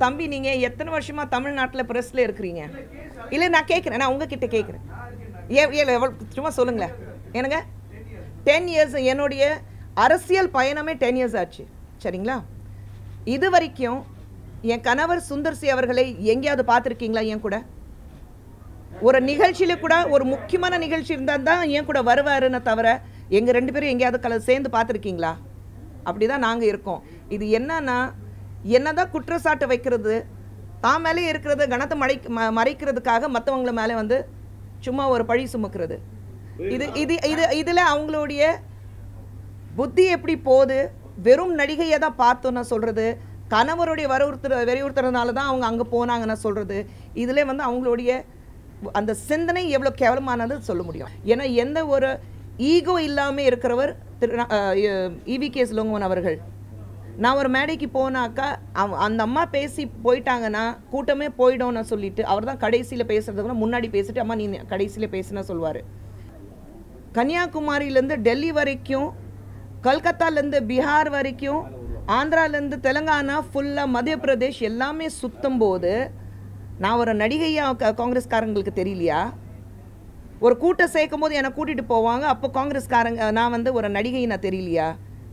தம்பி நீங்கள் எத்தனை வருஷமாக தமிழ்நாட்டில் ப்ரெஸ்ஸில் இருக்கிறீங்க இல்லை நான் கேட்குறேன் நான் உங்ககிட்ட கேட்குறேன் ஏ ஏ எவ்வளோ சும்மா சொல்லுங்களேன் என்னங்க டென் இயர்ஸ் என்னுடைய அரசியல் பயணமே டென் இயர்ஸ் ஆச்சு சரிங்களா இது வரைக்கும் என் கணவர் சுந்தர்சி அவர்களை எங்கேயாவது பார்த்துருக்கீங்களா என் கூட ஒரு நிகழ்ச்சியில கூட ஒரு முக்கியமான நிகழ்ச்சி இருந்தால் தான் என் கூட வருவாருன்னு தவிர எங்கள் ரெண்டு பேரும் எங்கேயாவது கல சேர்ந்து பார்த்துருக்கீங்களா அப்படி தான் நாங்கள் இருக்கோம் இது என்னன்னா என்னதான் குற்றச்சாட்டு வைக்கிறது தான் மேலே இருக்கிறது கனத்தை மறை ம- மறைக்கிறதுக்காக மற்றவங்கள மேலே வந்து சும்மா ஒரு பழி சுமக்கிறது இது இது இது இதில் அவங்களுடைய புத்தி எப்படி போகுது வெறும் நடிகையை தான் பார்த்தோன்னு சொல்கிறது கணவருடைய வலியுறுத்துற வலியுறுத்துறதுனால தான் அவங்க அங்கே போனாங்கன்னு சொல்கிறது இதில் வந்து அவங்களுடைய அந்த சிந்தனை எவ்வளோ கேவலமானது சொல்ல முடியும் ஏன்னா எந்த ஒரு ஈகோ இல்லாமல் இருக்கிறவர் திரு இவி கே சிலோங்கவன் அவர்கள் நான் ஒரு மேடைக்கு போனாக்கா அவ- அந்த அம்மா பேசி போயிட்டாங்கன்னா கூட்டமே போயிடும்னு சொல்லிட்டு அவர் தான் கடைசியில் பேசுறதுக்கு முன்னாடி பேசிட்டு அம்மா நீ கடைசியில் பேசுனா சொல்லுவார் கன்னியாகுமரியிலேருந்து டெல்லி வரைக்கும் கல்கத்தாலேருந்து பீகார் வரைக்கும் ஆந்திராலேருந்து தெலுங்கானா ஃபுல்லாக மத்திய பிரதேஷ் எல்லாமே சுத்தும் போது நான் ஒரு நடிகையாக க- காங்கிரஸ்காரங்களுக்கு தெரியலையா ஒரு கூட்டம் சேர்க்கும் போது என்னை கூட்டிகிட்டு போவாங்க அப்போ காங்கிரஸ்காரங்க நான் வந்து ஒரு நடிகை நான் தெரியலையா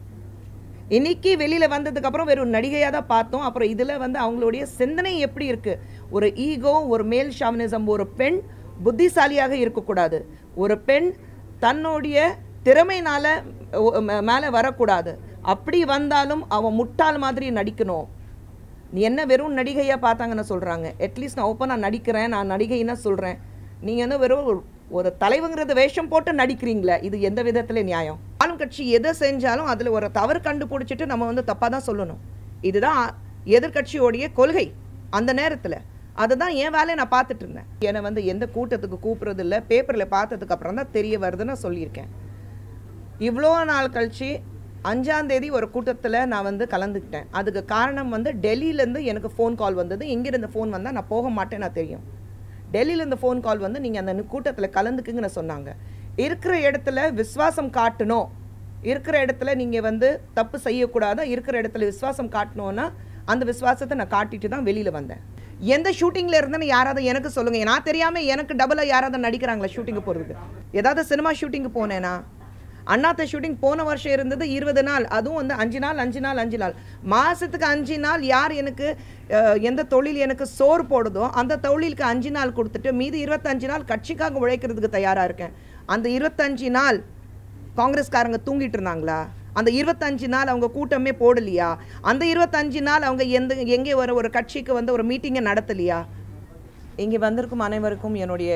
இன்னைக்கு வெளியில் வந்ததுக்கப்புறம் வெறும் நடிகையாக தான் பார்த்தோம் அப்புறம் இதில் வந்து அவங்களுடைய சிந்தனை எப்படி இருக்குது ஒரு ஈகோ ஒரு மேல் ஷாவனிசம் ஒரு பெண் புத்திசாலியாக இருக்கக்கூடாது ஒரு பெண் தன்னுடைய திறமையினால மேலே வரக்கூடாது அப்படி வந்தாலும் அவன் முட்டாள் மாதிரி நடிக்கணும் நீ என்ன வெறும் நடிகையாக பார்த்தாங்கன்னு சொல்கிறாங்க அட்லீஸ்ட் நான் ஓப்பனாக நடிக்கிறேன் நான் நடிகைன்னு சொல்கிறேன் நீங்கள் வந்து வெறும் ஒரு- ஒரு தலைவங்கிறது வேஷம் போட்டு நடிக்கிறீங்களே இது எந்த விதத்தில் நியாயம் ஆளும் கட்சி எதை செஞ்சாலும் அதில் ஒரு தவறு கண்டுபிடிச்சிட்டு நம்ம வந்து தப்பாக தான் சொல்லணும் இதுதான் எதிர்க்கட்சியோடைய கொள்கை அந்த நேரத்தில் அதுதான் என் வேலையை நான் பார்த்துட்டு இருந்தேன் என்னை வந்து எந்த கூட்டத்துக்கு கூப்பிட்றது இல்லை பேப்பரில் பார்த்ததுக்கு அப்புறம் தான் தெரிய வருதுன்னு சொல்லியிருக்கேன் இவ்வளோ நாள் கழிச்சு அஞ்சாம் தேதி ஒரு கூட்டத்தில் நான் வந்து கலந்துக்கிட்டேன் அதுக்கு காரணம் வந்து டெல்லியிலேருந்து எனக்கு ஃபோன் கால் வந்தது இங்கிருந்து ஃபோன் வந்தால் நான் போக மாட்டேன் நான் தெரியும் டெல்லியிலேருந்து ஃபோன் கால் வந்து நீங்கள் அந்த கூட்டத்தில் கலந்துக்குங்கன்னு சொன்னாங்க இருக்கிற இடத்துல விசுவாசம் காட்டணும் இருக்கிற இடத்துல நீங்கள் வந்து தப்பு செய்யக்கூடாது இருக்கிற இடத்துல விசுவாசம் காட்டணும்னா அந்த விசுவாசத்தை நான் காட்டிட்டு தான் வெளியில் வந்தேன் எந்த ஷூட்டிங்கில் இருந்தேன்னு யாராவது எனக்கு சொல்லுங்கள் நான் தெரியாமல் எனக்கு டபுளாக யாராவது நடிக்கிறாங்களா ஷூட்டிங்கு போகிறதுக்கு ஏதாவது சினிமா ஷூட்டிங்கு போனேனா அண்ணாத்த ஷூட்டிங் போன வருஷம் இருந்தது இருபது நாள் அதுவும் வந்து அஞ்சு நாள் அஞ்சு நாள் அஞ்சு நாள் மாதத்துக்கு அஞ்சு நாள் யார் எனக்கு அஹ், எந்த தொழில் எனக்கு சோறு போடுதோ அந்த தொழிலுக்கு அஞ்சு நாள் கொடுத்துட்டு மீதி இருபத்தஞ்சு நாள் கட்சிக்காக உழைக்கிறதுக்கு தயாராக இருக்கேன் அந்த இருபத்தஞ்சு நாள் காங்கிரஸ்காரங்க தூங்கிட்டு இருந்தாங்களா அந்த இருபத்தஞ்சு நாள் அவங்க கூட்டமே போடலையா அந்த இருபத்தஞ்சு நாள் அவங்க எந்த எங்கே ஒரு ஒரு கட்சிக்கு வந்து ஒரு மீட்டிங்கை நடத்தலையா இங்கே வந்திருக்கும் அனைவருக்கும் என்னுடைய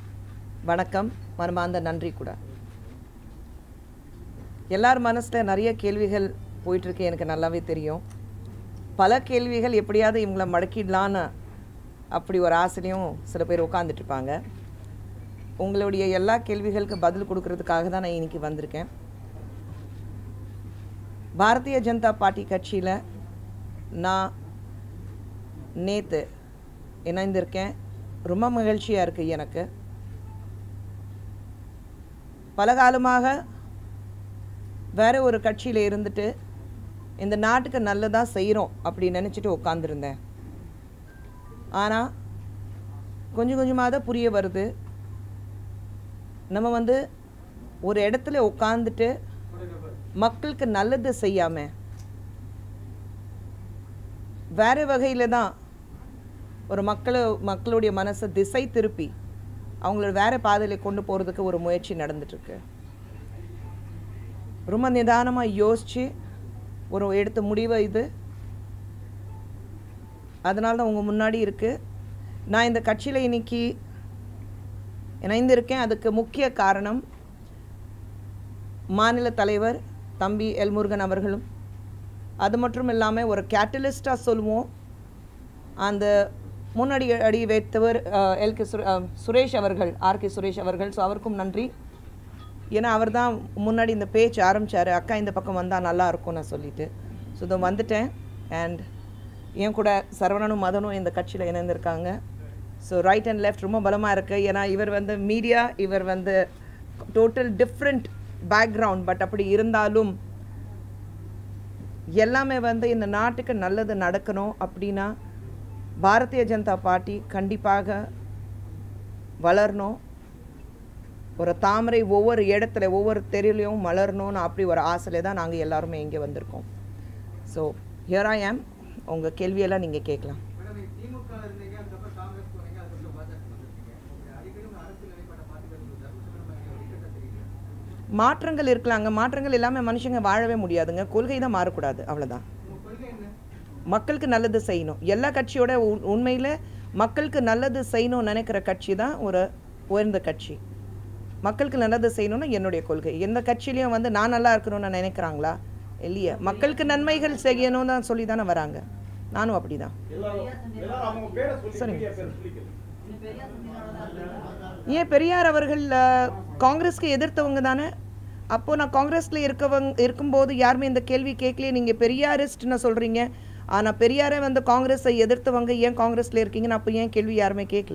வணக்கம் மனமார்ந்த நன்றி கூட எல்லார் மனசில் நிறைய கேள்விகள் போயிட்டுருக்கு எனக்கு நல்லாவே தெரியும் பல கேள்விகள் எப்படியாவது இவங்கள மடக்கிடலான்னு அப்படி ஒரு ஆசையும் சில பேர் உட்காந்துட்டு இருப்பாங்க உங்களுடைய எல்லா கேள்விகளுக்கு பதில் கொடுக்கறதுக்காக தான் நான் இன்னைக்கு வந்திருக்கேன் பாரதிய ஜனதா பார்ட்டி கட்சியில் நான் நேற்று இணைந்திருக்கேன் ரொம்ப மகிழ்ச்சியாக இருக்குது எனக்கு பல காலமாக வேற ஒரு கட்சியில் இருந்துட்டு இந்த நாட்டுக்கு நல்லதாக செய்கிறோம் அப்படி நினச்சிட்டு உட்காந்துருந்தேன் ஆனால் கொஞ்சம் கொஞ்சமாக தான் புரிய வருது நம்ம வந்து ஒரு இடத்துல உட்காந்துட்டு மக்களுக்கு நல்லது செய்யாமல் வேற வகையில் தான் ஒரு மக்கள் மக்களுடைய மனசை திசை திருப்பி அவங்களோட வேற பாதையில் கொண்டு போகிறதுக்கு ஒரு முயற்சி நடந்துட்டுருக்கு ரொம்ப நிதானமாக யோசித்து ஒரு எடுத்த முடிவை இது அதனால தான் உங்கள் முன்னாடி இருக்குது நான் இந்த கட்சியில் இன்னைக்கு இணைந்திருக்கேன் அதுக்கு முக்கிய காரணம் மாநில தலைவர் தம்பி எல் முருகன் அவர்களும் அது மட்டும் இல்லாமல் ஒரு கேட்டலிஸ்டாக சொல்லுவோம் அந்த முன்னாடி அடி வைத்தவர் அஹ், எல் கே சுரே அஹ், சுரேஷ் அவர்கள் ஆர் கே சுரேஷ் அவர்கள் ஸோ அவருக்கும் நன்றி ஏன்னா அவர் தான் முன்னாடி இந்த பேச்சு ஆரம்பித்தார் அக்கா இந்த பக்கம் வந்தால் நல்லா இருக்கும் நான் சொல்லிட்டு ஸோ இதோ வந்துட்டேன் அண்ட் என் கூட சரவணனும் மதனும் இந்த கட்சியில் இணைந்திருக்காங்க ஸோ ரைட் அண்ட் லெஃப்ட் ரொம்ப பலமாக இருக்குது ஏன்னா இவர் வந்து மீடியா இவர் வந்து டோட்டல் டிஃப்ரெண்ட் பேக்ரவுண்ட் பட் அப்படி இருந்தாலும் எல்லாமே வந்து இந்த நாட்டுக்கு நல்லது நடக்கணும் அப்படின்னா பாரதிய ஜனதா பார்ட்டி கண்டிப்பாக வளரணும் ஒரு தாமரை ஒவ்வொரு இடத்துல ஒவ்வொரு தெருலையும் மலரணும்னு அப்படி ஒரு ஆசையில தான் நாங்கள் எல்லாருமே இங்கே வந்திருக்கோம் ஸோ ஹியர் ஐ ஆம் உங்கள் கேள்வியெல்லாம் நீங்கள் கேட்கலாம் மேடம் நீங்க திமுக ல இருந்தீங்க அதுக்கப்புறம் காங்கிரஸ் போனீங்க அதுக்கப்புறம் பாஜக வந்திருக்கீங்க உங்க அடிக்கடி உங்க அரசியல் நிலைப்பாட்டை பார்த்துக்கிறது ஒரு தர்மசங்கரமா நீங்க வெளிக்கட்ட தெரியல மாற்றங்கள் இருக்கலாங்க மாற்றங்கள் எல்லாமே மனுஷங்க வாழவே முடியாதுங்க கொள்கை தான் மாறக்கூடாது அவ்வளோதான் உங்க கொள்கை என்ன மக்களுக்கு நல்லது செய்யணும் எல்லா கட்சியோட உ- உண்மையில மக்களுக்கு நல்லது செய்யணும்னு நினைக்கிற கட்சி தான் ஒரு உயர்ந்த கட்சி மக்களுக்கு நல்லது செய்யணும்னு என்னுடைய கொள்கை எந்த கட்சியிலையும் வந்து நான் நல்லா இருக்கணும்னு நினைக்கிறாங்களா இல்லையே மக்களுக்கு நன்மைகள் செய்யணும்னு தான் சொல்லி தானே வராங்க நானும் அப்படிதான் சரிங்க ஏன் பெரியார் அவர்கள் அஹ், காங்கிரஸ்க்கு எதிர்த்தவங்க தானே அப்போ நான் காங்கிரஸ்ல இருக்கவங்க இருக்கும்போது யாருமே இந்த கேள்வி கேட்கலையே நீங்க பெரியாரிஸ்ட்னு சொல்றீங்க ஆனா பெரியாரே வந்து காங்கிரஸை எதிர்த்தவங்க ஏன் காங்கிரஸ்ல இருக்கீங்கன்னு அப்போ ஏன் கேள்வி யாருமே கேட்கல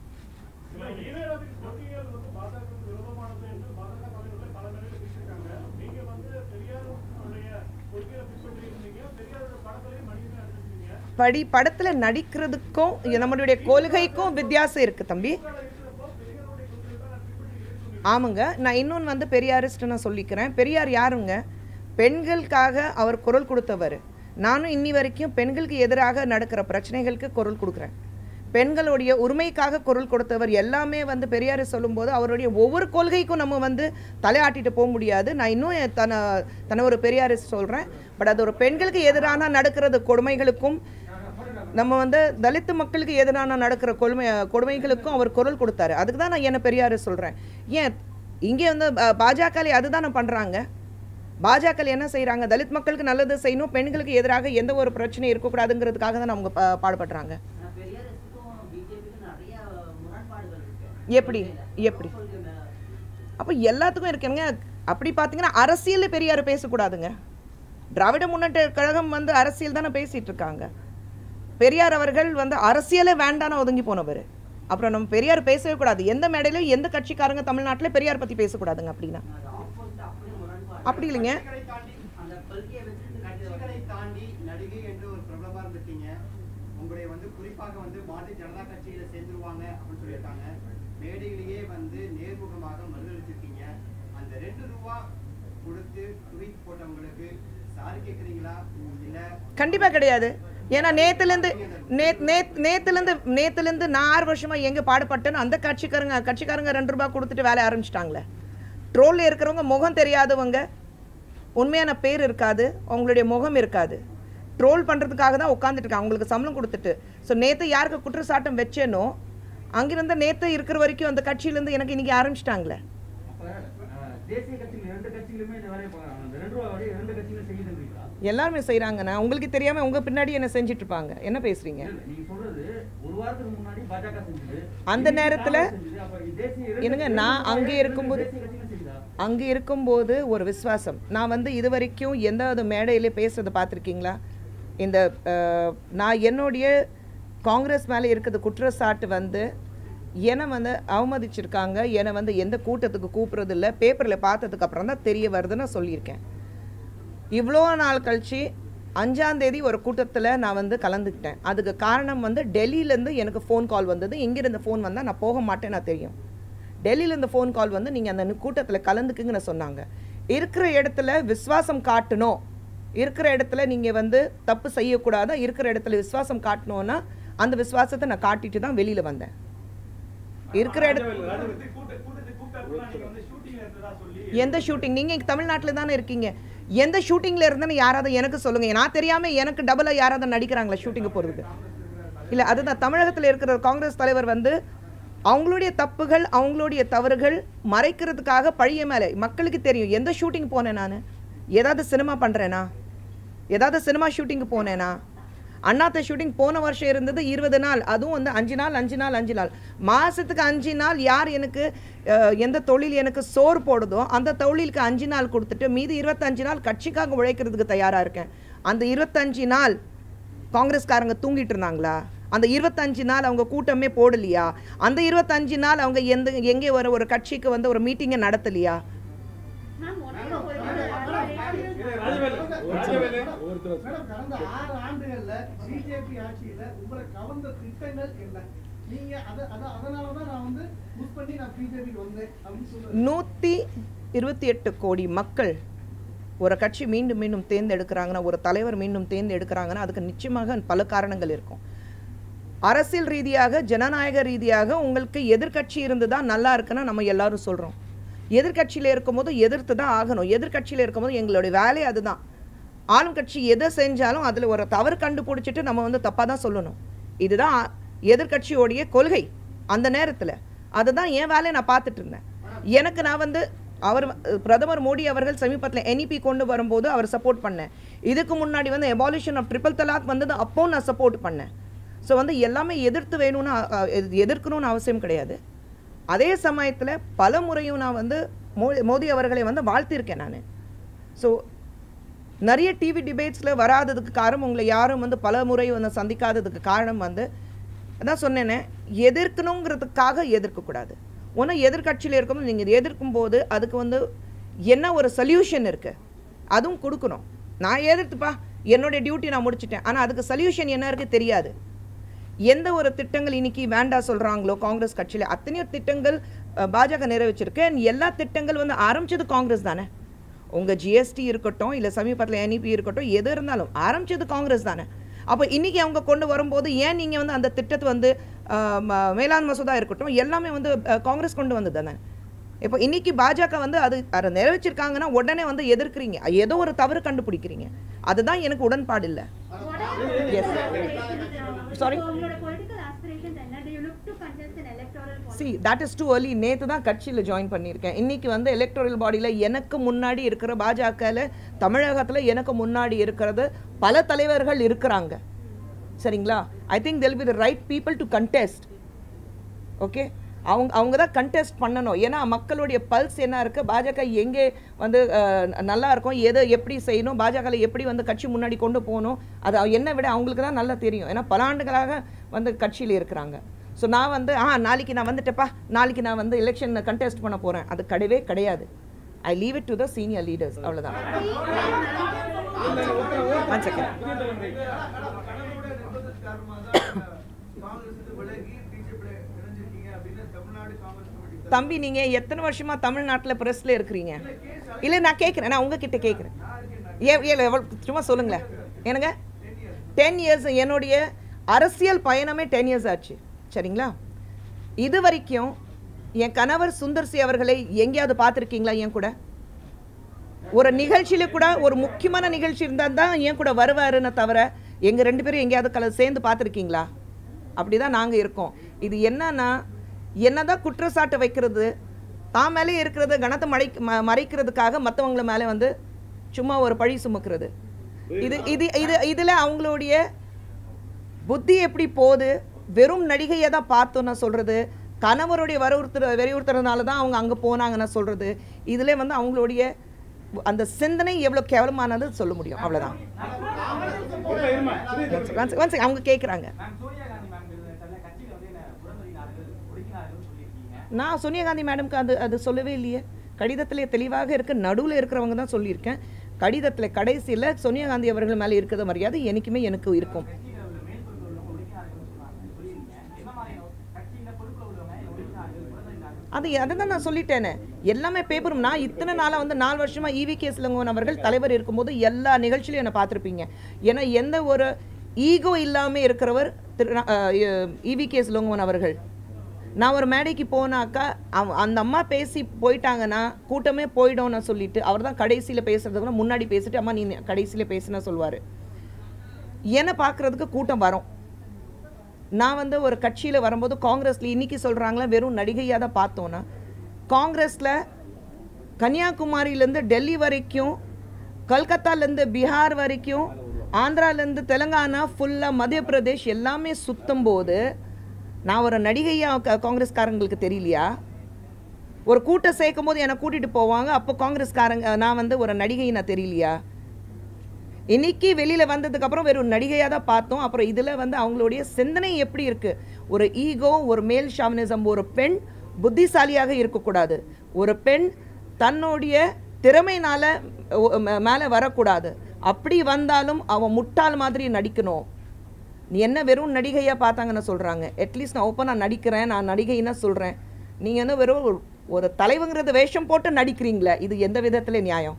படி படத்துல நடிக்கிறதுக்கும் நம்மளுடைய கொள்கைக்கும் வித்தியாசம் இருக்கு தம்பி ஆமாங்க நான் இன்னொன்று வந்து பெரியாரிஸ்ட் நான் சொல்லிக்கிறேன் பெரியார் யாருங்க பெண்களுக்காக அவர் குரல் கொடுத்தவர் நானும் இன்னி வரைக்கும் பெண்களுக்கு எதிராக நடக்கிற பிரச்சனைகளுக்கு குரல் கொடுக்குறேன் பெண்களுடைய உரிமைக்காக குரல் கொடுத்தவர் எல்லாமே வந்து பெரியார் சொல்லும்போது அவருடைய ஒவ்வொரு கொள்கைக்கும் நம்ம வந்து தலையாட்டிட்டு போக முடியாது நான் இன்னும் என் தன தன்னை ஒரு பெரியாரிஸ்ட் சொல்கிறேன் பட் அது ஒரு பெண்களுக்கு எதிரான நடக்கிறது கொடுமைகளுக்கும் நம்ம வந்து தலித்து மக்களுக்கு எதிரான நடக்கிற கொடுமை கொடுமைகளுக்கும் அவர் குரல் கொடுத்தாரு அதுக்கு தான் நான் என்ன பெரியார் சொல்கிறேன் ஏன் இங்கே வந்து பாஜக அதுதானே பண்ணுறாங்க பாஜக என்ன செய்கிறாங்க தலித் மக்களுக்கு நல்லது செய்யணும் பெண்களுக்கு எதிராக எந்த ஒரு பிரச்சனையும் இருக்கக்கூடாதுங்கிறதுக்காக தான் அவங்க பா- பாடுபடுறாங்க ஆனா பெரியாரிஸ்டுக்கும் பிஜேபிக்கும் நிறைய முரண்பாடுகள் இருக்கு எப்படி எப்படி கொள்கை மேல. அப்போ எல்லாத்துக்கும் இருக்குங்க அப்படி பார்த்தீங்கன்னா அரசியல் பெரியார் பேசக்கூடாதுங்க திராவிட முன்னேற்ற கழகம் வந்து அரசியல் தானே பேசிட்டு இருக்காங்க பெரியார் அவர்கள் வந்து அரசியலே வேண்டான ஒதுங்கி போனவர் அப்புறம் நம்ம பெரியார் பேசவே கூடாது எந்த மேடையிலும் எந்த கட்சிக்காரங்க தமிழ்நாட்டில் பெரியார் பற்றி பேசக்கூடாதுங்க அப்படின்னா அது opposite அப்படியே முரண்பாடு அப்படி இல்லைங்க கட்சிகளை தாண்டி அந்த கொள்கையை வச்சுட்டு கட்சி கட்சிகளை தாண்டி நடிகை என்று ஒரு பிரபலமா இருந்துட்டீங்க உங்களுடைய வந்து குறிப்பாக வந்து பாரதிய ஜனதா கட்சியில சேர்ந்துருவாங்க அப்படின்னு சொல்லியிருக்காங்க மேடையிலேயே வந்து நேர்முகமாக மறுதளிச்சிருக்கீங்க அந்த ரெண்டு ரூபா கொடுத்து ட்வீட் போட்டவங்களுக்கு சாரி கேட்குறீங்களா இல்ல கண்டிப்பாக கிடையாது ஏன்னா நேத்துலேருந்து நே நேத் நேத்துலேருந்து நேத்துலேருந்து நான் ஆறு வருஷமா எங்கே பாடுபட்டேன்னு அந்த கட்சிக்காரங்க கட்சிக்காரங்க ரெண்டு ரூபாய் கொடுத்துட்டு வேலைய ஆரம்பிச்சிட்டாங்களே ட்ரோலில் இருக்கிறவங்க முகம் தெரியாதவங்க உண்மையான பேர் இருக்காது அவங்களுடைய முகம் இருக்காது ட்ரோல் பண்ணுறதுக்காக தான் உட்காந்துட்டு இருக்காங்க அவங்களுக்கு சம்பளம் கொடுத்துட்டு ஸோ நேற்று யாருக்கு குற்றச்சாட்டம் வச்சேனோ அங்கிருந்து நேற்று இருக்கிற வரைக்கும் அந்த கட்சியிலேருந்து எனக்கு இன்னைக்கு ஆரம்பிச்சிட்டாங்களே அப்ப அஹ், தேசிய கட்சிகள் இரண்டு கட்சிகளுமே இந்த வேலையை பார்க்கறாங்க அந்த ரெண்டு ரூபா வரை இரண்டு கட்சிகளும் செய்யுதுன்றீங்களா எல்லாருமே செய்கிறாங்கண்ணா உங்களுக்கு தெரியாமல் உங்கள் பின்னாடி என்ன செஞ்சுட்டு இருப்பாங்க என்ன பேசுகிறீங்க இல்ல, நீங்க சொல்றது ஒரு வாரத்துக்கு முன்னாடி பாஜக செஞ்சது அந்த இன்னைக்கு நேரத்துல- காங்கிரஸ் செஞ்சது. அப்ப தேசிய இரண்டு- என்னங்க, இரண்டு நான் ரூபா அங்கே இரண்டு இருக்கும்போது- தேசிய கட்சிகளும் செய்யுதா? அங்கே இருக்கும்போது ஒரு விசுவாசம் நான் வந்து இது வரைக்கும் எந்த மேடையில பேசுறதை பார்த்துருக்கீங்களா இந்த அஹ், நான் என்னுடைய காங்கிரஸ் மேலே இருக்கிற குற்றச்சாட்டு வந்து என்னை வந்து அவமதிச்சிருக்காங்க என்னை வந்து எந்த கூட்டத்துக்கு கூப்பிட்றது இல்லை பேப்பரில் பார்த்ததுக்கு அப்புறம் தான் தெரிய வருதுன்னு சொல்லியிருக்கேன் இவ்வளோ நாள் கழிச்சு அஞ்சாந்தேதி ஒரு கூட்டத்தில் நான் வந்து கலந்துக்கிட்டேன் அதுக்கு காரணம் வந்து டெல்லியிலேருந்து எனக்கு ஃபோன் கால் வந்தது இங்கிருந்து ஃபோன் வந்தால் நான் போக மாட்டேன் நான் தெரியும் டெல்லியிலேருந்து ஃபோன் கால் வந்து நீங்கள் அந்த கூட்டத்தில் கலந்துக்குங்கன்னு சொன்னாங்க இருக்கிற இடத்துல விசுவாசம் காட்டணும் இருக்கிற இடத்துல நீங்கள் வந்து தப்பு செய்யக்கூடாது இருக்கிற இடத்துல விசுவாசம் காட்டணும்னா அந்த விசுவாசத்தை நான் காட்டிட்டு தான் வெளியில் வந்தேன் இருக்கிற இடத்துல எந்த ஷூட்டிங் நீங்கள் இங்கே தமிழ்நாட்டில் தானே இருக்கீங்க எந்த ஷூட்டிங்கில் இருந்தேன்னு யாராவது எனக்கு சொல்லுங்கள் நான் தெரியாமல் எனக்கு டபுளாக யாராவது நடிக்கிறாங்களா ஷூட்டிங்கு போகிறதுக்கு இல்லை அதுதான் தமிழகத்தில் இருக்கிற காங்கிரஸ் தலைவர் வந்து அவங்களுடைய தப்புகள் அவங்களுடைய தவறுகள் மறைக்கிறதுக்காக பழைய மேலே மக்களுக்கு தெரியும் எந்த ஷூட்டிங் போனேன் நான் ஏதாவது சினிமா பண்ணுறேனா ஏதாவது சினிமா ஷூட்டிங்கு போனேனா அண்ணாத்த ஷூட்டிங் போன வருஷம் இருந்தது இருபது நாள் அதுவும் வந்து அஞ்சு நாள் அஞ்சு நாள் அஞ்சு நாள் மாதத்துக்கு அஞ்சு நாள் யார் எனக்கு அஹ், எந்த தொழில் எனக்கு சோறு போடுதோ அந்த தொழிலுக்கு அஞ்சு நாள் கொடுத்துட்டு மீதி இருபத்தஞ்சு நாள் கட்சிக்காக உழைக்கிறதுக்கு தயாராக இருக்கேன் அந்த இருபத்தஞ்சு நாள் காங்கிரஸ்காரங்க தூங்கிட்டு இருந்தாங்களா அந்த இருபத்தஞ்சு நாள் அவங்க கூட்டமே போடலையா அந்த இருபத்தஞ்சு நாள் அவங்க எந்த எங்கே ஒரு ஒரு கட்சிக்கு வந்து ஒரு மீட்டிங்கை நடத்தலையா மேடம் கடந்த ஆறு ஆண்டுகள்ல பிஜேபி ஆட்சியில உங்களை கவர்ந்த திட்டங்கள் என்ன நீங்க அத அத அதனால தான் நான் வந்து புஷ் பண்ணி நான் பிஜேபிக்கு வந்தேன் அப்படின்னு சொல்லுவேன் நூற்றி இருபத்தி எட்டு கோடி மக்கள் ஒரு கட்சி மீண்டும் மீண்டும் தேர்ந்தெடுக்கிறாங்கன்னா ஒரு தலைவர் மீண்டும் தேர்ந்தெடுக்கிறாங்கன்னா அதுக்கு நிச்சயமாக பல காரணங்கள் இருக்கும் அரசியல் ரீதியாக ஜனநாயக ரீதியாக உங்களுக்கு எதிர்க்கட்சி இருந்து தான் நல்லா இருக்குன்னு நம்ம எல்லாரும் சொல்கிறோம் எதிர்க்கட்சியில் இருக்கும்போது எதிர்த்து தான் ஆகணும் எதிர்க்கட்சியில் இருக்கும்போது எங்களுடைய வேலை அதுதான் ஆளும் கட்சி எதை செஞ்சாலும் அதில் ஒரு தவறு கண்டுபிடிச்சிட்டு நம்ம வந்து தப்பாக தான் சொல்லணும் இதுதான் எதிர்க்கட்சியோடைய கொள்கை அந்த நேரத்தில் அதுதான் என் வேலையை நான் பார்த்துட்டு இருந்தேன் எனக்கு நான் வந்து அவர் பிரதமர் மோடி அவர்கள் சமீபத்தில் NEP கொண்டு வரும்போது அவர் சப்போர்ட் பண்ணேன் இதுக்கு முன்னாடி வந்து எபாலிஷன் ஆஃப் ட்ரிபிள் தலாக் வந்தது அப்போ நான் சப்போர்ட் பண்ணேன் ஸோ வந்து எல்லாமே எதிர்த்து வேணும்னு அ- அ- எது- எதிர்க்கணும்னு அவசியம் கிடையாது அதே சமயத்தில் பல முறையும் நான் வந்து மோடி மோடி அவர்களை வந்து வாழ்த்திருக்கேன் நான் ஸோ நிறைய டிவி டிபேட்ஸில் வராததுக்கு காரணம் உங்களை யாரும் வந்து பல முறை வந்து சந்திக்காததுக்கு காரணம் வந்து அதான் சொன்னேனே எதிர்க்கணுங்கிறதுக்காக எதிர்க்கக்கூடாது ஒன்று எதிர்க்கட்சியில் இருக்கும்போது நீங்கள் எதிர்க்கும் போது அதுக்கு வந்து என்ன ஒரு சொல்யூஷன் இருக்குது அதுவும் கொடுக்கணும் நான் எதிர்த்துப்பா என்னுடைய டியூட்டி நான் முடிச்சிட்டேன் ஆனால் அதுக்கு சொல்யூஷன் என்ன இருக்குது தெரியாது எந்த ஒரு திட்டங்கள் இன்னைக்கு வேண்டாம் சொல்கிறாங்களோ காங்கிரஸ் கட்சியில் அத்தனையோ திட்டங்கள் அஹ், பாஜக நிறைவேற்றிருக்கு And எல்லா திட்டங்கள் வந்து ஆரம்பிச்சது காங்கிரஸ் தானே உங்கள் ஜிஎஸ்டி இருக்கட்டும் இல்லை சமீபத்தில் NEP இருக்கட்டும் எது இருந்தாலும் ஆரம்பிச்சது காங்கிரஸ் தானே அப்போ இன்னைக்கு அவங்க கொண்டு வரும்போது ஏன் நீங்கள் வந்து அந்த திட்டத்தை வந்து அஹ், ம- மேலாண் மசோதா இருக்கட்டும் எல்லாமே வந்து அஹ், காங்கிரஸ் கொண்டு வந்தது தானே இப்போ இன்னைக்கு பாஜக வந்து அது அதை நிறைவேற்றிருக்காங்கன்னா உடனே வந்து எதிர்க்கிறீங்க ஏதோ ஒரு தவறு கண்டுபிடிக்கிறீங்க அதுதான் எனக்கு உடன்பாடு இல்லை Yes. Sorry? உங்களோட political aspirations என்ன? Do you look to contest in electoral politics? See that is too early நேற்று தான் கட்சியில் ஜாயின் பண்ணியிருக்கேன் இன்னைக்கு வந்து எலக்டோரல் பாடியில் எனக்கு முன்னாடி இருக்கிற பாஜகவில் தமிழகத்தில் எனக்கு முன்னாடி இருக்கிறது பல தலைவர்கள் இருக்கிறாங்க சரிங்களா I think they'll be the right people to contest okay அவங்க அவங்க தான் கண்டெஸ்ட் பண்ணணும் ஏன்னா மக்களுடைய பல்ஸ் என்ன இருக்குது பாஜக எங்கே வந்து அஹ், நல்லா இருக்கும் எதை எப்படி செய்யணும் பாஜகவில் எப்படி வந்து கட்சி முன்னாடி கொண்டு போகணும் அது என்னை விட அவங்களுக்கு தான் நல்லா தெரியும் ஏன்னா பல ஆண்டுகளாக வந்து கட்சியில் இருக்கிறாங்க ஸோ நான் வந்து ஆ நாளைக்கு நான் வந்துட்டேப்பா நாளைக்கு நான் வந்து எலெக்ஷன் கண்டெஸ்ட் பண்ண போகிறேன் அது கிடையவே கிடையாது I leave it to the senior leaders அவ்வளோதான் ஒன் செகண்ட் கடவுளுடைய நிர்பந்தத்தின் காரணமாக தான் காங்கிரஸ் விலகி பிஜேபி இணைஞ்சிருக்கீங்க அப்படின்னு தமிழ்நாடு காங்கிரஸ் கமிட்டி தம்பி நீங்கள் எத்தனை வருஷமா தமிழ்நாட்டில் ப்ரெஸ்ஸில் இருக்கிறீங்க இல்லை நான் கேட்குறேன் நான் உங்ககிட்ட கேட்குறேன் ஏ ஏ எவ்வளோ சும்மா சொல்லுங்களேன் என்னங்க டென் இயர்ஸ் என்னுடைய அரசியல் பயணமே டென் இயர்ஸ் ஆச்சு சரிங்களா இது வரைக்கும் என் கணவர் சுந்தர்சி அவர்களை எங்கேயாவது பார்த்துருக்கீங்களா என் கூட ஒரு நிகழ்ச்சியில கூட ஒரு முக்கியமான நிகழ்ச்சி இருந்தால் தான் என் கூட வருவாருன்னு தவிர எங்கள் ரெண்டு பேரும் எங்கேயாவது கல சேர்ந்து பார்த்துருக்கீங்களா அப்படி தான் நாங்கள் இருக்கோம் இது என்னன்னா என்னதான் குற்றச்சாட்டு வைக்கிறது தான் மேலே இருக்கிறது கனத்தை மறை ம- மறைக்கிறதுக்காக மற்றவங்கள மேலே வந்து சும்மா ஒரு பழி சுமக்கிறது இது இது இது இதில் அவங்களுடைய புத்தி எப்படி போகுது வெறும் நடிகையை தான் பார்த்தோன்னு சொல்கிறது கணவருடைய வலியுறுத்துற வலியுறுத்துறதுனால தான் அவங்க அங்கே போனாங்கன்னு சொல்கிறது இதில் வந்து அவங்களுடைய அந்த சிந்தனை எவ்வளோ கேவலமானது சொல்ல முடியும் அவ்வளோதான் அவங்க கேட்குறாங்க மேம் சோனியா காந்தி மேம் தன்னை கட்சியில வந்து என்ன புறந்தறினார்கள் ஒடுக்கினார்கள் சொல்லியிருக்கீங்க நான் சோனியா காந்தி மேடம்க்கு அது அது சொல்லவே இல்லையே கடிதத்திலே தெளிவாக இருக்க நடுவில் இருக்கிறவங்க தான் சொல்லியிருக்கேன் கடிதத்தில் கடைசியில் சோனியா காந்தி அவர்கள் மேலே இருக்கிற மரியாதை எனக்குமே எனக்கு இருக்கும் கட்சியில உள்ள மேல் பொறுப்பு உள்ளவங்க ஒடுக்கினார்கள் சொன்னாங்க சொல்லியிருக்கீங்க என்ன மாதிரியான கட்சியில பொறுப்புல உள்ளவங்க என்ன ஒடுக்கினார்கள் புறந்தறினார்கள் அது அதை தான் நான் சொல்லிட்டேனே எல்லாமே பேப்பரும் நான் இத்தனை நாளாக வந்து நாலு வருஷமாக இவி கே சிலங்கோன் அவர்கள் தலைவர் இருக்கும்போது எல்லா நிகழ்ச்சியிலும் என்னை பார்த்துருப்பீங்க ஏன்னா எந்த ஒரு ஈகோ இல்லாமல் இருக்கிறவர் திரு இவி கே சிலங்கோன் அவர்கள் நான் ஒரு மேடைக்கு போனாக்கா அவ- அந்த அம்மா பேசி போயிட்டாங்கன்னா கூட்டமே போயிடும்னு சொல்லிட்டு அவர் தான் கடைசியில் பேசுறதுக்கு கூட முன்னாடி பேசிட்டு அம்மா நீ கடைசியில் பேசுனா சொல்லுவார் என்னை பார்க்குறதுக்கு கூட்டம் வரும் நான் வந்து ஒரு கட்சியில் வரும்போது காங்கிரஸில் இன்னைக்கு சொல்கிறாங்களா வெறும் நடிகையாக தான் பார்த்தோன்னா காங்கிரஸில் கன்னியாகுமரியிலேருந்து டெல்லி வரைக்கும் கல்கத்தாலேருந்து பீகார் வரைக்கும் ஆந்திராலேருந்து தெலுங்கானா ஃபுல்லாக மத்திய பிரதேஷ் எல்லாமே சுத்தும் போது நான் ஒரு நடிகையாக காங்கிரஸ்காரங்களுக்கு தெரியலையா ஒரு கூட்டம் சேர்க்கும் போது என்னை கூட்டிகிட்டு போவாங்க அப்போ காங்கிரஸ்காரங்க நான் வந்து ஒரு நடிகை நான் தெரியலையா இன்னைக்கு வெளியில் வந்ததுக்கப்புறம் வெறும் நடிகையாக தான் பார்த்தோம் அப்புறம் இதில் வந்து அவங்களுடைய சிந்தனை எப்படி இருக்குது ஒரு ஈகோ ஒரு மேல் ஷாமினிசம் ஒரு பெண் புத்திசாலியாக இருக்கக்கூடாது ஒரு பெண் தன்னுடைய திறமைனால மேலே வரக்கூடாது அப்படி வந்தாலும் அவன் முட்டாள் மாதிரி நடிக்கணும் நீ என்ன வெறும் நடிகையாக பார்த்தாங்கன்னு சொல்கிறாங்க அட்லீஸ்ட் நான் ஓப்பனாக நடிக்கிறேன் நான் நடிகைன்னு சொல்கிறேன் நீங்கள் என்ன வெறும் ஒரு- ஒரு தலைவங்கிறது வேஷம் போட்டு நடிக்கிறீங்களே இது எந்த விதத்தில் நியாயம்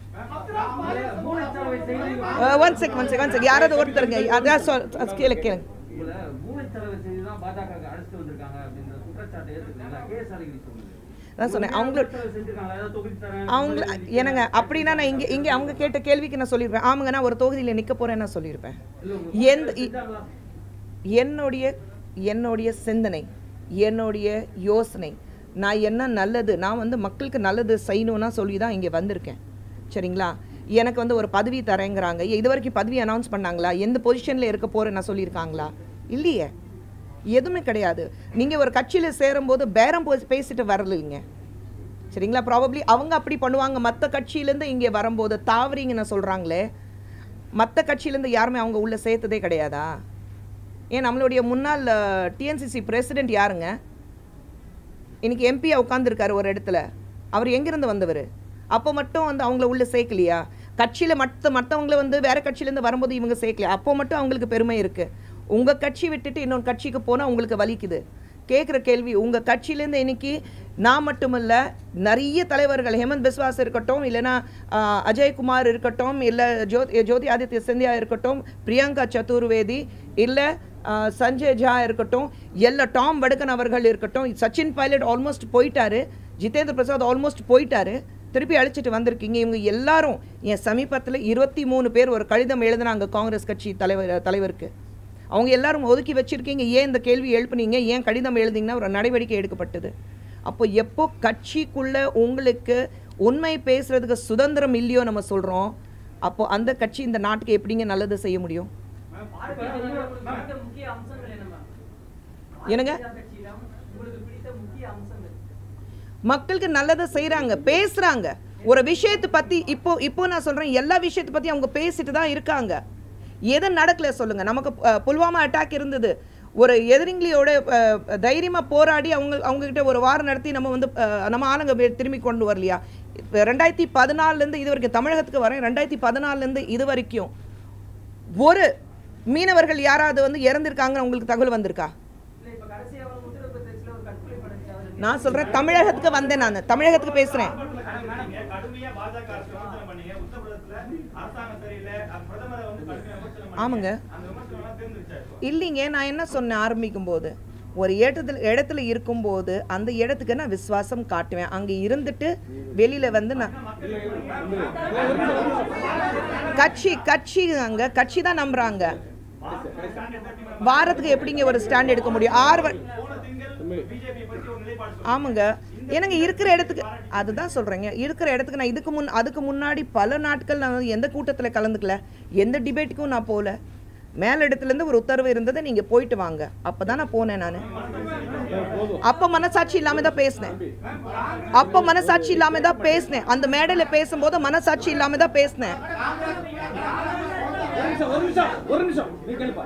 one check one check one check யாராவது ஒருத்தருங்க அதான் சொல் கேளு கேளுங்க உங்களை மூளைச்சலவை செய்து தான் பாஜக அழைச்சிட்டு வந்திருக்காங்க அப்படின்ற குற்றச்சாட்டை ஏற்றுக்கிறீங்களா கேஎஸ் அழகிரி சொன்னது அதான் சொன்னேன் அவங்களோட மூளைச்சலவை செஞ்சிருக்காங்களா ஏதாவது தொகுதி தரேன் அவங்க என்னங்க அப்படின்னா நான் இங்கே இங்கே அவங்க கேட்ட கேள்விக்கு நான் சொல்லியிருப்பேன் ஆமாங்க நான் ஒரு தொகுதியில் நிற்க போகிறேன்னு நான் சொல்லியிருப்பேன் எந்த இ- செஞ்சாங்களா? என்னுடைய என்னுடைய சிந்தனை என்னுடைய யோசனை நான் என்ன நல்லது நான் வந்து மக்களுக்கு நல்லது செய்யணும்னா சொல்லி தான் இங்கே வந்திருக்கேன் சரிங்களா எனக்கு வந்து ஒரு பதவி தரேங்கிறாங்க இது வரைக்கும் பதவி அனௌன்ஸ் பண்ணாங்களா எந்த பொசிஷனில் இருக்க போகிறேன்னு சொல்லியிருக்காங்களா இல்லையே எதுவுமே கிடையாது நீங்கள் ஒரு கட்சியில் சேரும்போது பேரம் போ பேசிட்டு வரலைங்க சரிங்களா ப்ராபப்ளி அவங்க அப்படி பண்ணுவாங்க மற்ற கட்சியிலேருந்து இங்கே வரும்போது தாவறீங்கன்னு சொல்கிறாங்களே மற்ற கட்சியிலேருந்து யாருமே அவங்க உள்ளே சேர்த்ததே கிடையாதா ஏன் நம்மளுடைய முன்னாள் டிஎன்சிசி பிரசிடென்ட் யாருங்க இன்னைக்கு எம்பியா உட்காந்துருக்காரு ஒரு இடத்துல அவர் எங்கேருந்து வந்தவர் அப்போ மட்டும் வந்து அவங்கள உள்ள சேர்க்கலையா கட்சியில் மற்ற மற்றவங்கள வந்து வேற கட்சியிலேருந்து வரும்போது இவங்க சேர்க்கலையா அப்போ மட்டும் அவங்களுக்கு பெருமை இருக்கு உங்கள் கட்சி விட்டுட்டு இன்னொரு கட்சிக்கு போனால் உங்களுக்கு வலிக்குது கேட்குற கேள்வி உங்கள் கட்சியிலேருந்து இன்னைக்கு நான் மட்டுமல்ல நிறைய தலைவர்கள் ஹேமந்த் பிஸ்வாஸ் இருக்கட்டும் இல்லைன்னா ஆஹ், அஜய்குமார் இருக்கட்டும் இல்லை ஜோதி ஜோதி ஆதித்ய சிந்தியா இருக்கட்டும் பிரியங்கா சதுர்வேதி இல்லை ஆஹ், சஞ்சய் ஜா இருக்கட்டும் எல்லா டாம் வடக்கன் அவர்கள் இருக்கட்டும் சச்சின் பைலட் ஆல்மோஸ்ட் போயிட்டாரு ஜிதேந்திர பிரசாத் ஆல்மோஸ்ட் போயிட்டாரு திருப்பி அழைச்சிட்டு வந்திருக்கீங்க இவங்க எல்லாரும் என் சமீபத்தில் இருபத்தி மூணு பேர் ஒரு கடிதம் எழுதினாங்க காங்கிரஸ் கட்சி தலைவர் தலைவருக்கு அவங்க எல்லாரும் ஒதுக்கி வச்சிருக்கீங்க ஏன் இந்த கேள்வி எழுப்புனீங்க ஏன் கடிதம் எழுதிங்கன்னா ஒரு நடவடிக்கை எடுக்கப்பட்டது அப்போ எப்போ கட்சிக்குள்ள உங்களுக்கு உண்மை பேசுறதுக்கு சுதந்திரம் இல்லையோ நம்ம சொல்றோம் அப்போ அந்த கட்சி இந்த நாட்டுக்கு எப்படிங்க நல்லது செய்ய முடியும் பார்க்க முக்கிய அம்சங்கள் என்ன மேம் என்னங்க? பாரதிய ஜனதா கட்சியிடம் உங்களுக்கு பிடித்த முக்கிய அம்சங்கள் மக்களுக்கு நல்லதை செய்றாங்க பேசுறாங்க ஒரு விஷயத்தை பத்தி இப்போ இப்போ நான் சொல்றேன் எல்லா விஷயத்தை பத்தி அவங்க பேசிட்டு தான் இருக்காங்க எது நடக்கல சொல்லுங்க நமக்கு அஹ், புல்வாமா அட்டாக் இருந்தது ஒரு எதிரிங்களியோட அஹ், தைரியமா போராடி அவங்க அவங்க கிட்ட ஒரு வாரம் நடத்தி நம்ம வந்து அஹ், நம்ம ஆளுங்க வே- திரும்பி கொண்டு வரலையா இப்ப ரெண்டாயிரத்தி பதினாலுலேருந்து இது வரைக்கும் தமிழகத்துக்கு வரேன் ரெண்டாயிரத்தி பதினாலுலேருந்து இது வரைக்கும் ஒரு மீனவர்கள் யாராவது வந்து இறந்திருக்காங்கன்னு உங்களுக்கு தகவல் வந்திருக்கா இல்ல இப்ப கடைசியா வந்து உத்தரப்பிரதேசல ஒரு கற்பனை படைச்சாவது நான் சொல்றேன் தமிழகத்துக்கு வந்தேன் நான் தமிழகத்துக்கு பேசுறேன் நீங்க கடுமையா பாஜக அரசு விமர்சனம் பண்ணீங்க உத்தரப்பிரதேசத்துல அரசாங்கம் சரியில்லை அந்த பிரதமரை வந்து கடுமையா விமர்சனம் பண்ணீங்க. ஆமாங்க. அந்த விமர்சனம் எல்லாம் தேர்ந்துருச்சா இப்போ? இல்லைங்க நான் என்ன சொன்னேன் ஆரம்பிக்கும் போது ஒரு இடத்துல இடத்துல இருக்கும்போது அந்த இடத்துக்கு நான் விசுவாசம் காட்டுவேன் அங்கே இருந்துட்டு வெளியில வந்து நான் கட்சி கட்சி அங்க கட்சி தான் நம்புறாங்க வாரத்துக்கு எப்படிங்க ஒரு ஸ்டாண்ட் எடுக்க முடியும் ஆறு வ- போன திங்கள் பிஜேபி பத்தி ஒரு நிலைப்பாடு ஆமாங்க எனக்கு இருக்கிற இடத்துக்கு அதுதான் சொல்றேங்க இருக்கிற இடத்துக்கு நான் இதுக்கு முன் அதுக்கு முன்னாடி பல நாட்கள் நான் வந்து எந்த கூட்டத்தில் கலந்துக்கல எந்த டிபேட்டுக்கும் நான் போகல மேல் இடத்துலேருந்து ஒரு உத்தரவு இருந்தது நீங்கள் போயிட்டு வாங்க அப்போ தான் நான் போனேன் நான் அப்போ மனசாட்சி இல்லாமல் தான் பேசினேன் அப்போ மனசாட்சி இல்லாமல் தான் பேசினேன் அந்த மேடையில் பேசும்போது மனசாட்சி இல்லாமல் தான் பேசினேன் ஒரு நிமிஷம் ஒரு நிமிஷம் ஒரு நிமிஷம் நீ கேளுப்பா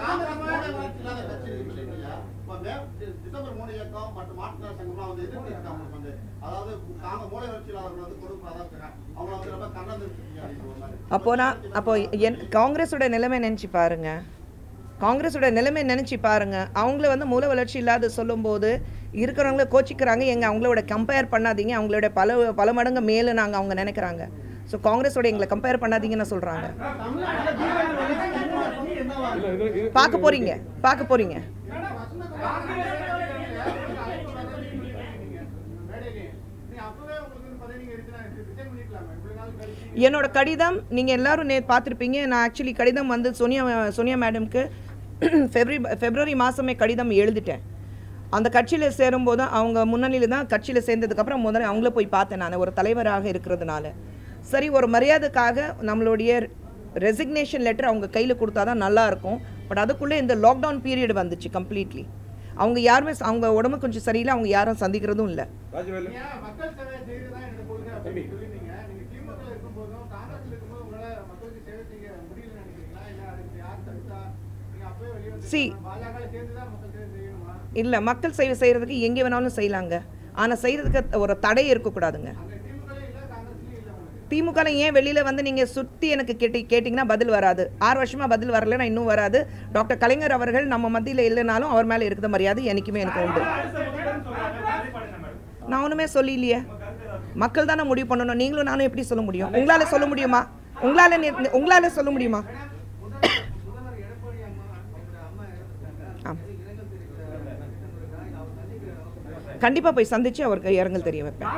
டிசம்பர் மூணு இயக்கம் மற்றும் மாற்றுத்திறனாளி சங்கம்லாம் வந்து எதிர்த்து இருக்காங்க உங்களுக்கு வந்து அதாவது காங்க மூளை வளர்ச்சியாளர்கள் வந்து கொடுக்குறதா இருக்காங்க அவங்கள வந்து ரொம்ப கண்டனம் இருக்கீங்க அப்படின்ற ஒரு மாதிரி அப்போ நான் அப்போ என் காங்கிரஸோட நிலைமை நினச்சி பாருங்க காங்கிரஸோட நிலைமை நினச்சி பாருங்க அவங்கள வந்து மூல வளர்ச்சி இல்லாத சொல்லும்போது இருக்கிறவங்கள கோச்சிக்கிறாங்க எங்க அவங்களோட கம்பேர் பண்ணாதீங்க அவங்களோட பல பல மடங்கு மேலே நாங்கள் அவங்க நினைக்கிறாங்க ஸோ காங்கிரஸோட எங்களை கம்பேர் பண்ணாதீங்கன்னு சொல்கிறாங்க தமிழ்நாட்டுல தீவிர வளர்ச்சி உருவாக்கி என்னவா இருக்கு? பார்க்க போறீங்க பார்க்க போறீங்க நீங்க அப்பவே உங்களுக்கு வந்து பதவி நீங்க எடுத்து ரிசைன் பண்ணிக்கலாமா இவ்வளவு நாள் கழிச்சு என்னோட கடிதம் நீங்கள் எல்லாரும் நே பார்த்துருப்பீங்க நான் ஆக்சுவலி கடிதம் வந்து சோனியா சோனியா மேடம்க்கு ஃபெப்ரவரி ஃபெப்ரவரி மாதமே கடிதம் எழுதிட்டேன் அந்த கட்சியில் சேரும்போது அவங்க முன்னணியில் தான் கட்சியில் சேர்ந்ததுக்கப்புறம் முதல்ல அவங்கள போய் பார்த்தேன் நான் ஒரு தலைவராக இருக்கிறதுனால சரி ஒரு மரியாதைக்காக நம்மளுடைய ரெசிக்னேஷன் லெட்டர் அவங்க கையில் கொடுத்தா தான் நல்லா இருக்கும் பட் அதுக்குள்ளே இந்த லாக்டவுன் பீரியட் வந்துச்சு கம்ப்ளீட்லி அவங்க யாருமே அவங்க உடம்பு கொஞ்சம் சரியில்லை அவங்க யாரும் சந்திக்கிறதும் இல்லை ராஜவேலு நீங்க மக்கள் சேவை செய்யறதுதான் என்னோட கொள்கை அப்படின்னு சொல்லிருந்தீங்க நீங்க திமுக இருக்கும்போதும் காங்கிரஸ்ல இருக்கும்போது உங்களால மக்களுக்கு சேவை செய்ய முடியலன்னு நினைக்கிறீங்களா இல்ல அதுக்கு யார் தடுத்தா நீங்க அப்பவே வெளியே See. வந்து பாஜக சேர்ந்துதான் மக்கள் சேவை செய்யணுமா இல்லை மக்கள் சேவை செய்கிறதுக்கு எங்கே வேணாலும் செய்யலாங்க ஆனால் செய்கிறதுக்கு ஒரு தடை இருக்கக்கூடாதுங்க அங்க திமுக இல்ல காங்கிரஸ்லயும் இல்ல உங்களுக்கு திமுக ஏன் வெளியில் வந்து நீங்கள் சுற்றி எனக்கு கேட்டி கேட்டிங்கன்னா பதில் வராது ஆறு வருஷமாக பதில் வரலைன்னா இன்னும் வராது டாக்டர் கலைஞர் அவர்கள் நம்ம மத்தியில் இல்லைனாலும் அவர் மேலே இருக்கிற மரியாதை என்றைக்குமே எனக்கு உண்டு நான் ஒன்றுமே சொல்லலையே மக்கள் தானே முடிவு பண்ணணும் நீங்களும் நானும் எப்படி சொல்ல முடியும் உங்களால் சொல்ல முடியுமா உங்களால் நி- உங்களால் சொல்ல முடியுமா முதல்வர் எடப்பாடி அம்மா அவங்க அம்மா இறந்துட்டாங்க ஆம். இரங்கல் தெரிவித்த திட்டங்களுக்காக அவர் சந்திக்க கண்டிப்பாக போய் சந்திச்சு அவருக்கு இரங்கல் தெரிய வைப்பேன்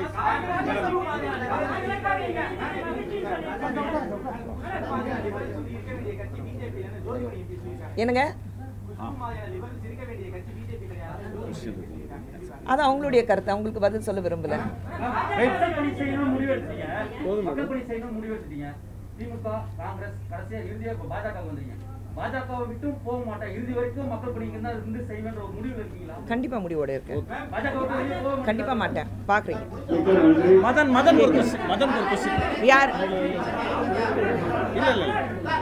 என்னங்க அது அவங்களுடைய கருத்து அவங்களுக்கு பதில் சொல்ல விரும்பல மக்கள் பணி செய்யணும்னு முடிவெடுத்தீங்க மக்கள் பணி செய்யணும்னு முடிவெடுத்தீங்க திமுக காங்கிரஸ் கடைசியா இறுதியா இப்ப பாஜக வந்தீங்க பாஜகவை விட்டும் போக மாட்டேன் இறுதி வரைக்கும் மக்கள் பணிக்கு தான் இருந்து செய்வேன்ற ஒரு முடிவு இருக்கீங்களா கண்டிப்பாக முடிவோட இருக்கேன் பாஜக விட்டு வெளியே போக கண்டிப்பாக மாட்டேன் பார்க்குறீங்க மதன் மதன் ஒரு கொஸ்டின் மதன் ஒரு கொஸ்டின் யார் இல்ல இல்ல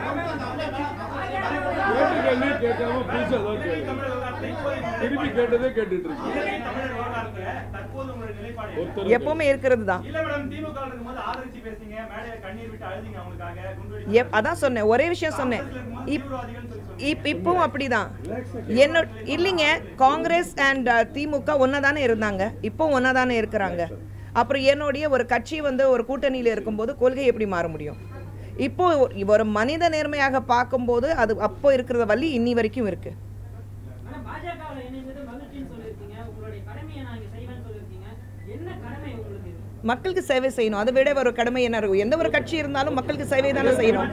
கேட்டு கேள்வி கேட்காம புதுசா ஏதாவது கேளு. திருப்பி கேட்டதே கேட்டுட்டு இருக்கு தமிழர் விவகாரத்துல தற்போது உங்களுடைய நிலைப்பாடு என்ன? ஒருத்தர் எப்பவுமே இருக்கிறது தான் இல்ல மேடம் திமுக ல இருக்கும்போது ஆதரிச்சு பேசுனீங்க மேடையில கண்ணீர் விட்டு அழுதிங்க அவங்களுக்காக குண்டு எப் அதான் சொன்னேன் ஒரே விஷயம் சொன்னேன் இப் இப் இப்பவும் அப்படிதான் என்ன இல்லைங்க காங்கிரஸ் அண்ட் திமுக ஒன்றா தானே இருந்தாங்க இப்போ ஒன்றா தானே இருக்கிறாங்க அப்புறம் என்னுடைய ஒரு கட்சி வந்து ஒரு கூட்டணியில் இருக்கும்போது கொள்கை எப்படி மாற முடியும் இப்போ ஒரு மனித நேர்மையாக பார்க்கும்போது அது அப்போ இருக்கிற வழி இன்னி வரைக்கும் இருக்கு ஆனா பாஜகவுல இணைந்தது மகிழ்ச்சின்னு சொல்லியிருக்கீங்க உங்களுடைய கடமையை நான் இங்க செய்வேன்னு சொல்லியிருக்கீங்க என்ன கடமை உங்களுக்கு இது மக்களுக்கு சேவை செய்யணும் அதை விட ஒரு கடமை என்ன இருக்கும் எந்த ஒரு கட்சி இருந்தாலும் மக்களுக்கு சேவை தானே செய்யணும்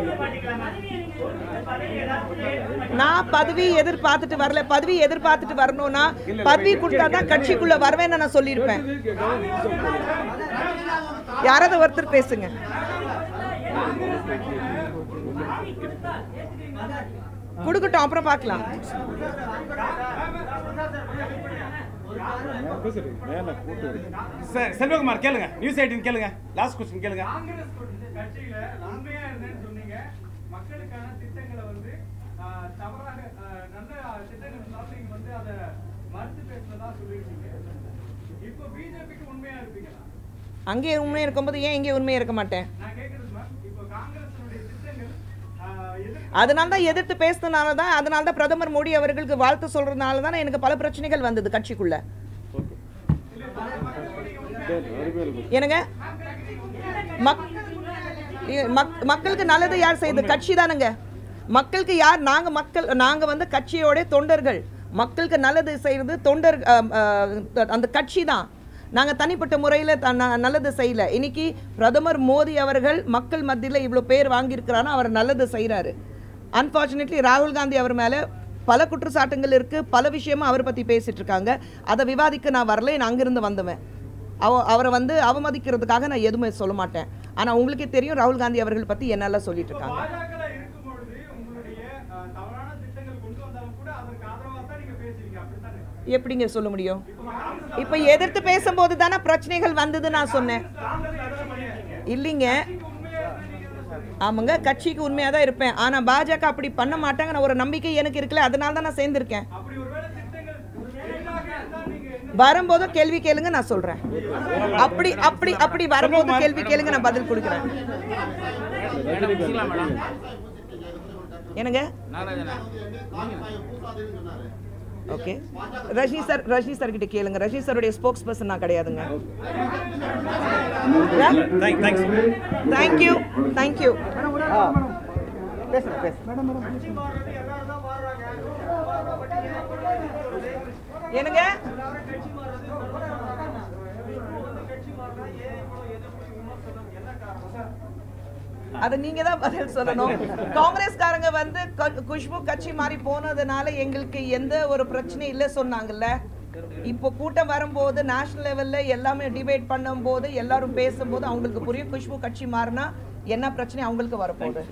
நான் பதவி எதிர்பார்த்துட்டு வரல பதவி எதிர்பார்த்துட்டு வரணும்னா பதவி கொடுத்தா தான் கட்சிக்குள்ள வருவேன்னு நான் சொல்லியிருப்பேன் யாராவது ஒருத்தர் பேசுங்க கொடுக்கட்டும் அப்புறம் பார்க்கலாம் மேல கூட்டு இருக்கு. சார் செல்வகுமார் கேளுங்க நியூஸ் எயிட்டின் கேளுங்க லாஸ்ட் கொஸ்டின் கேளுங்க காங்கிரஸ் கட்சியில உண்மையா இருந்தேன்னு சொன்னீங்க மக்களுக்கான திட்டங்களை வந்து ஆஹ், தவறாக ஆஹ், நல்ல திட்டங்கள் இருந்தாலும் நீங்க வந்து அதை மறுத்து பேசுனதா சொல்லியிருக்கீங்க இப்போ பிஜேபிக்கு உண்மையா இருப்பீங்களா அங்கே உண்மையாக இருக்கும்போது ஏன் இங்கே உண்மையாக இருக்க மாட்டேன் நான் கேட்கறது மேம் இப்போ காங்கிரஸினுடைய திட்டங்கள் ஆஹ், எதிர்த்து அதனால தான் எதிர்த்து பேசுனதுனால தான் அதனால தான் பிரதமர் மோடி அவர்களுக்கு வாழ்த்து சொல்றதுனால தான் எனக்கு பல பிரச்சனைகள் வந்தது கட்சிக்குள்ள சரி, அருமையான question. என்னங்க மக் இ- மக்- மக்களுக்கு நல்லது யார் செய்யுது கட்சி தானுங்க மக்களுக்கு யார் நாங்க மக்கள் நாங்க வந்து கட்சியோட தொண்டர்கள் மக்களுக்கு நல்லது செய்யறது தொண்டர் அம், அஹ், அந்த கட்சி தான் நாங்க தனிப்பட்ட முறையில் நல்லது செய்யல இன்னைக்கு பிரதமர் மோடி அவர்கள் மக்கள் மத்தியில் இவ்வளோ பேர் வாங்கியிருக்கிறாருன்னா அவர் நல்லது செய்கிறாரு அன்ஃபார்ச்சுனேட்லி ராகுல் காந்தி அவர் மேலே பல குற்றச்சாட்டுகள் இருக்கு பல விஷயமா அவர் பத்தி பேசிட்டு இருக்காங்க அதை விவாதிக்க நான் வரல நான் அங்கிருந்து வந்தவன் அவ அவரை வந்து அவமதிக்கிறதுக்காக நான் எதுவுமே சொல்ல மாட்டேன் ஆனா உங்களுக்கே தெரியும் ராகுல் காந்தி அவர்கள் பத்தி என்னெல்லாம் சொல்லிட்டு இருக்காங்க பாஜக இருக்கும் பொழுது உங்களுடைய ஆஹ், தவறான திட்டங்கள் கொண்டு வந்தாலும் கூட அதற்கு ஆதரவா தான் நீங்க பேசுறீங்க அப்படித்தானே எப்படிங்க சொல்ல முடியும் இப்போ எதிர்த்து பேசும்போது தானே பிரச்சனைகள் வந்தது நான் சொன்னேன் இல்லைங்க ஆமாங்க கட்சிக்கு உண்மையாக தான் இருப்பேன் ஆனா பாஜக அப்படி பண்ண மாட்டாங்கன்னு ஒரு நம்பிக்கை எனக்கு இருக்குல்ல அதனால தான் நான் சேர்ந்திருக்கேன் வரும்போது கேள்வி கேளுங்க நான் சொல்றேன் அப்படி அப்படி அப்படி வரும்போது கேள்வி கேளுங்க நான் பதில் கொடுக்குறேன் என்னங்க okay Rajini sir Rajini sir கிட்ட கேளுங்க ரஜினி சாருடைய ஸ்போக்ஸ் பர்சன் நான் கிடையாதுங்க தேங்க்யூ தேங்க்யூ பேசுறேன் பேசுறேன் என்னங்க அது நீங்க தான் பதில் சொல்லணும் காங்கிரஸ்காரங்க வந்து க- குஷ்பு கட்சி மாதிரி போனதுனால எங்களுக்கு எந்த ஒரு பிரச்சனையும் இல்லை சொன்னாங்கல்ல இப்போ கூட்டம் வரும்போது நேஷனல் லெவல்ல எல்லாமே டிபேட் பண்ணும்போது எல்லாரும் பேசும்போது அவங்களுக்கு புரியும் குஷ்பு கட்சி மாறினா என்ன பிரச்சனை அவங்களுக்கு வரப்போகுது